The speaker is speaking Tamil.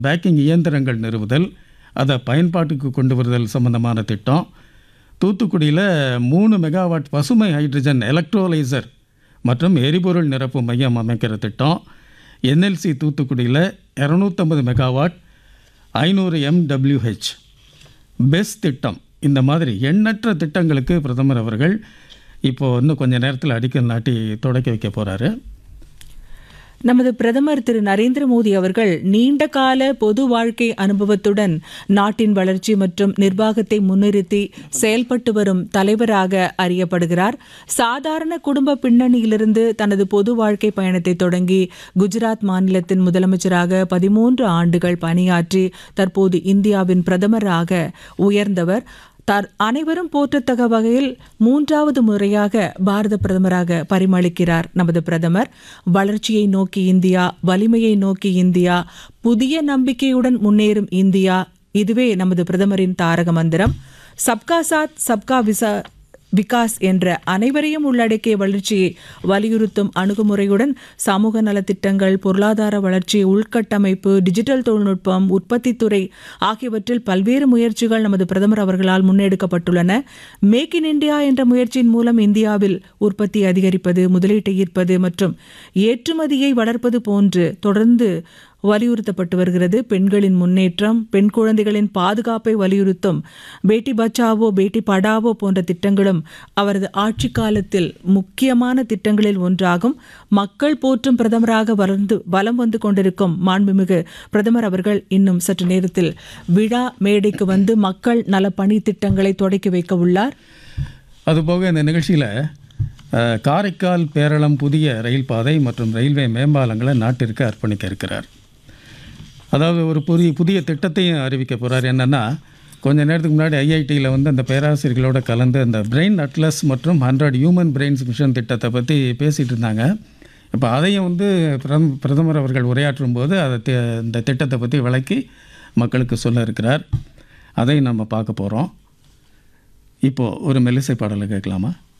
பேக்கிங் இயந்திரங்கள் நிறுவுதல் அதை பயன்பாட்டுக்கு கொண்டு வருதல் சம்பந்தமான திட்டம் தூத்துக்குடியில் மூணு மெகாவாட் பசுமை ஹைட்ரஜன் எலக்ட்ரோலைசர் மற்றும் எரிபொருள் நிரப்பு மையம் அமைக்கிற திட்டம் என்எல்சி தூத்துக்குடியில் இரநூத்தம்பது மெகாவாட் ஐநூறு எம்டபிள்யூஹெச் பெஸ் திட்டம் இந்த மாதிரி எண்ணற்ற திட்டங்களுக்கு பிரதமர் அவர்கள் இப்போது இன்னும் கொஞ்சம் நேரத்தில் அடிக்கல் நாட்டி தொடக்கி வைக்க போகிறாரு நமது பிரதமர் திரு நரேந்திர மோடி அவர்கள் நீண்ட கால பொது வாழ்க்கை அனுபவத்துடன் நாட்டின் வளர்ச்சி மற்றும் நிர்வாகத்தை முன்னிறுத்தி செயல்பட்டு வரும் தலைவராக அறியப்படுகிறார் சாதாரண குடும்ப பின்னணியிலிருந்து தனது பொது வாழ்க்கை பயணத்தை தொடங்கி குஜராத் மாநிலத்தின் முதலமைச்சராக பதிமூன்று ஆண்டுகள் பணியாற்றி தற்போது இந்தியாவின் பிரதமராக உயர்ந்தவர் தார் அனைவரும் போற்றத்தக்க வகையில் மூன்றாவது முறையாக பாரத பிரதமராக பரிமளிக்கிறார் நமது பிரதமர் வளர்ச்சியை நோக்கி இந்தியா வலிமையை நோக்கி இந்தியா புதிய நம்பிக்கையுடன் முன்னேறும் இந்தியா இதுவே நமது பிரதமரின் தாரக மந்திரம் சப்கா சாத் சப்கா விசா விகாஸ் என்ற அனைவரையும் உள்ளடக்கிய வளர்ச்சியை வலியுறுத்தும் அணுகுமுறையுடன் சமூக நலத்திட்டங்கள் பொருளாதார வளர்ச்சி உள்கட்டமைப்பு டிஜிட்டல் தொழில்நுட்பம் உற்பத்தித்துறை ஆகியவற்றில் பல்வேறு முயற்சிகள் நமது பிரதமர் அவர்களால் முன்னெடுக்கப்பட்டுள்ளன மேக் இன் இந்தியா என்ற முயற்சியின் மூலம் இந்தியாவில் உற்பத்தி அதிகரிப்பது முதலீட்டை ஈர்ப்பது மற்றும் ஏற்றுமதியை வளர்ப்பது போன்று தொடர்ந்து வலியுறுத்தப்பட்டு வருகிறது பெண்களின் முன்னேற்றம் பெண் குழந்தைகளின் பாதுகாப்பை வலியுறுத்தும் பேட்டி பச்சாவோ பேட்டி படாவோ போன்ற திட்டங்களும் அவரது ஆட்சி காலத்தில் முக்கியமான திட்டங்களில் ஒன்றாகும் மக்கள் போற்றும் பிரதமராக வளர்ந்து வலம் வந்து கொண்டிருக்கும் மாண்புமிகு பிரதமர் அவர்கள் இன்னும் சற்று நேரத்தில் விழா மேடைக்கு வந்து மக்கள் நல பணி திட்டங்களை தொடக்கி வைக்க உள்ளார் அதுபோக இந்த நிகழ்ச்சியில் அஹ், காரைக்கால் பேரளம் புதிய ரயில் பாதை மற்றும் ரயில்வே மேம்பாலங்களை நாட்டிற்கு அர்ப்பணிக்க இருக்கிறார் அதாவது ஒரு புதிய புதிய திட்டத்தையும் அறிவிக்க போகிறார் என்னென்னா கொஞ்ச நேரத்துக்கு முன்னாடி ஐஐடியில் வந்து அந்த பேராசிரியர்களோட கலந்து அந்த பிரெயின் அட்லஸ் மற்றும் ஹண்ட்ரட் ஹியூமன் பிரெயின்ஸ் மிஷன் திட்டத்தை பற்றி பேசிகிட்டு இருந்தாங்க இப்போ அதையும் வந்து பிரதம பிரதமர் அவர்கள் உரையாற்றும் போது அதை தி- இந்த திட்டத்தை பற்றி விளக்கி மக்களுக்கு சொல்ல இருக்கிறார் அதையும் நம்ம பார்க்க போகிறோம் இப்போது ஒரு மெல்லிசை பாடலை கேட்கலாமா